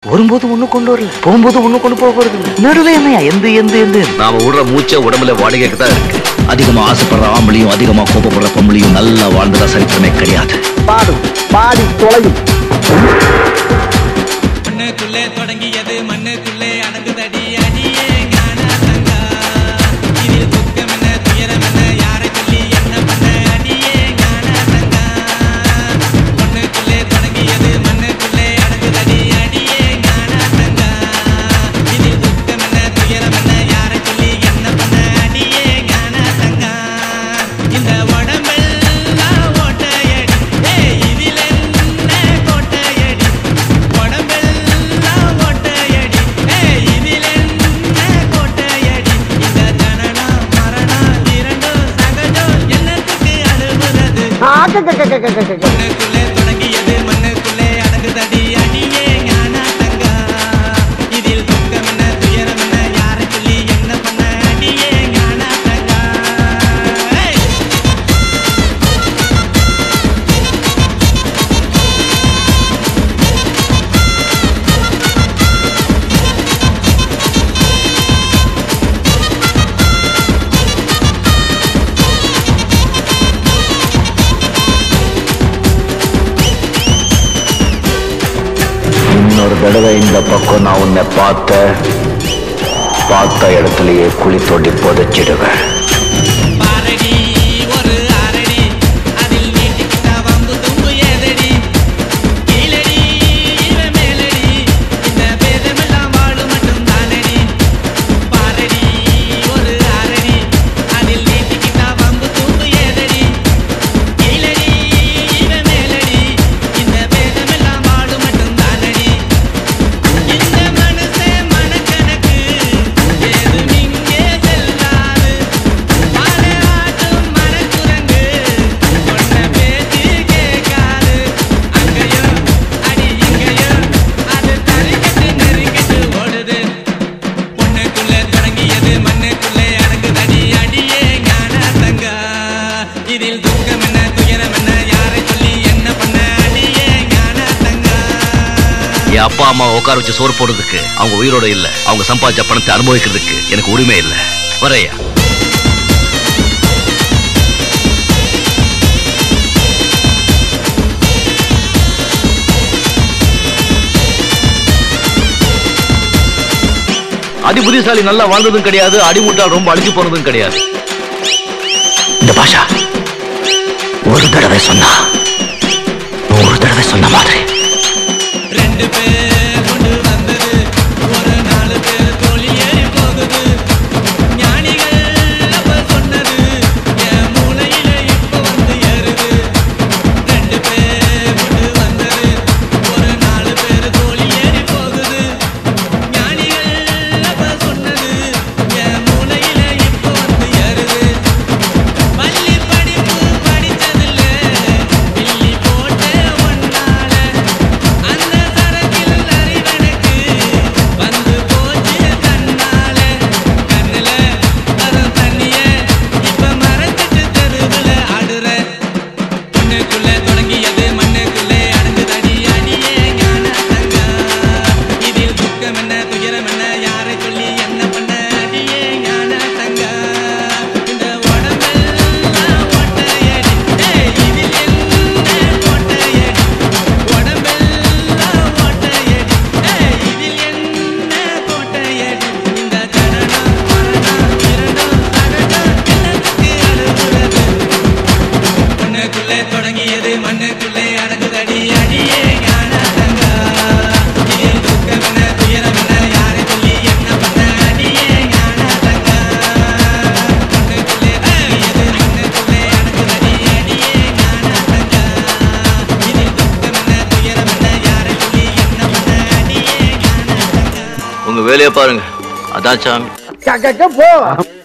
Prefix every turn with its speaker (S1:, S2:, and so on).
S1: வரும்போது ஒண்ணு கொண்டு வரல போகும்போது ஒண்ணு கொண்டு போக போறது இல்ல. நடுவே என்னையா எந்த எந்த எந்த
S2: நாம விடுற மூச்சை உடம்புல வாடகைக்கு தான் இருக்கு அதிகமா ஆசைப்படுற ஆம்பளையும் அதிகமா கோபப்படுற பொம்பளையும் நல்லா வாழ்ந்ததா சரித்திரமே கிடையாது
S3: பாடும் பாடி தொலையும்
S4: மண்ணுக்குள்ளே தொடங்கியது மண்ணுக்குள்ளே அடங்குதடி அடியே ஞான சங்கா இதில் துக்கம் என்ன துயரம் என்ன யாரை சொல்லி என்ன பண்ண அடியே ஞான சங்கா மண்ணுக்குள்ளே தொடங்கியது மண்ணுக்குள்ளே அடங்குதடி அடியே ஞான சங்கா இதில் துக்கம் என்ன துயரம் என்ன யாரை சொல்லி என்ன பண்ண அடியே ஞான சங்கா இந்த உடம்பெல்லாம் ஓட்டையடி ஏய் இதில் என்ன கோட்டையடி உடம்பெல்லாம் ஓட்டையடி ஏய் இதில் என்ன கோட்டையடி இந்த ஜனனம் மரணம் இரண்டும் சகஜம் என்னத்துக்கு அழுகுறது மண்ணுக்குள்ளே தொடங்கியது மண்ணுக்குள்ளே அடங்குதடி அடியே ஞான தங்கா இதில் துக்கம் என்ன துயரம் என்ன யாரை சொல்லி என்ன பண்ண அடியே ஞான தங்கா ஏய்
S2: இன்னொரு தடவை இந்த பக்கம் நான் உன்னை பார்த்த பார்த்த இடத்துலயே குழி தோண்டி புதைச்சிடுவேன்
S4: பாரடி ஒரு ஆரடி அதில் நீட்டிக்கிட்டா வம்பு தும்பு ஏதடி கீழடி இவன் மேலடி இந்த பேதமெல்லாம் வாழு மட்டும் தானடி பாரடி ஒரு ஆரடி அதில் நீட்டிக்கிட்டா வம்பு தும்பு ஏதடி கீழடி இவன் மேலடி இந்த பேதமெல்லாம் வாழு மட்டும் தானடி இந்த மனசே மனக்கணக்கு ஏதும் இங்கே செல்லாது பாலையாட்டும் மனக்குரங்கு சொன்ன பேச்சு கேட்காது அங்கேயும் அடி இங்கேயும் அது தறிக்கட்டு நெருக்கட்டு ஓடுது பொண்ணுக்குள்ளே தொடங்கியது மண்ணுக்குள்ளே அடங்குதடி அடியே ஞான தங்கா இதில் துக்கம் என்ன துயரம் என்ன யாரை சொல்லி என்ன பண்ண அடியே ஞான தங்கா
S2: என் அப்பா அம்மா உட்கார வச்சு சோறு போடுறதுக்கு அவங்க உயிரோட இல்ல அவங்க சம்பாதிச்ச பணத்தை அனுபவிக்கிறதுக்கு எனக்கு உரிமை இல்ல வரையா அடிபுதிசாலி நல்லா வாழ்ந்ததும் கிடையாது அடிமுட்டால் ரொம்ப அழிஞ்சு போனதும் கிடையாது இந்த பாஷா ஒரு தடவை சொன்னா நூறு தடவை சொன்ன மாதிரி
S4: ரெண்டு பேர் கொண்டு வந்தது ஒரு நாலு பேர் தோழி ஏறி போகுது ஞானிகள் அப்ப சொன்னது என் மூளையில இப்ப வந்து ஏறுது ரெண்டு பேர் கொண்டு வந்தது ஒரு நாலு பேர் தோழி ஏறி போகுது ஞானிகள் அப்ப சொன்னது என் மூளையில இப்ப வந்து ஏறுது பள்ளி படிப்பு படிச்சதில்ல பில்லி போட்ட ஒன்னால அந்த சரக்கில் அறிவனுக்கு வந்து போச்சு கண்ணால கண்ணுல வரும் தண்ணிய இப்ப மறைச்சிட்டு தெருவுல ஆடுற மண்ணுக்குள்ள தொடங்கியது மண்ணுக்குள்ளே அடங்குதடி அடியே ஞான தங்கா இதில் துக்கம் என்ன துயரம் என்ன யாரை சொல்லி என்ன பண்ண அடியே ஞான தங்கா இந்த உடம்பெல்லாம் ஓட்டையடி ஏய் இதில் என்ன கோட்டையடி உடம்பெல்லாம் ஓட்டையடி ஏய் இதில் என்ன கோட்டையடி இந்த ஜனனம் மரணம் இரண்டும் சகஜம் என்னத்துக்கு அழுகுறது மண்ணுக்குள்ளே தொடங்கியது மண்ணுக்குள்ளே அடங்குதடி அடியே ஞான தங்கா இதில் துக்கம் என்ன துயரம் என்ன யாரை சொல்லி என்ன பண்ண அடியே ஞான தங்கா மண்ணுக்குள்ளே தொடங்கியது மண்ணுக்குள்ளே அடங்குதடி அடியே ஞான தங்கா இதில் துக்கம் என்ன துயரம் என்ன யாரை சொல்லி என்ன பண்ண அடியே ஞான தங்கா
S2: உங்க வேலையை பாருங்க அதான் சாமி
S3: கக்க போ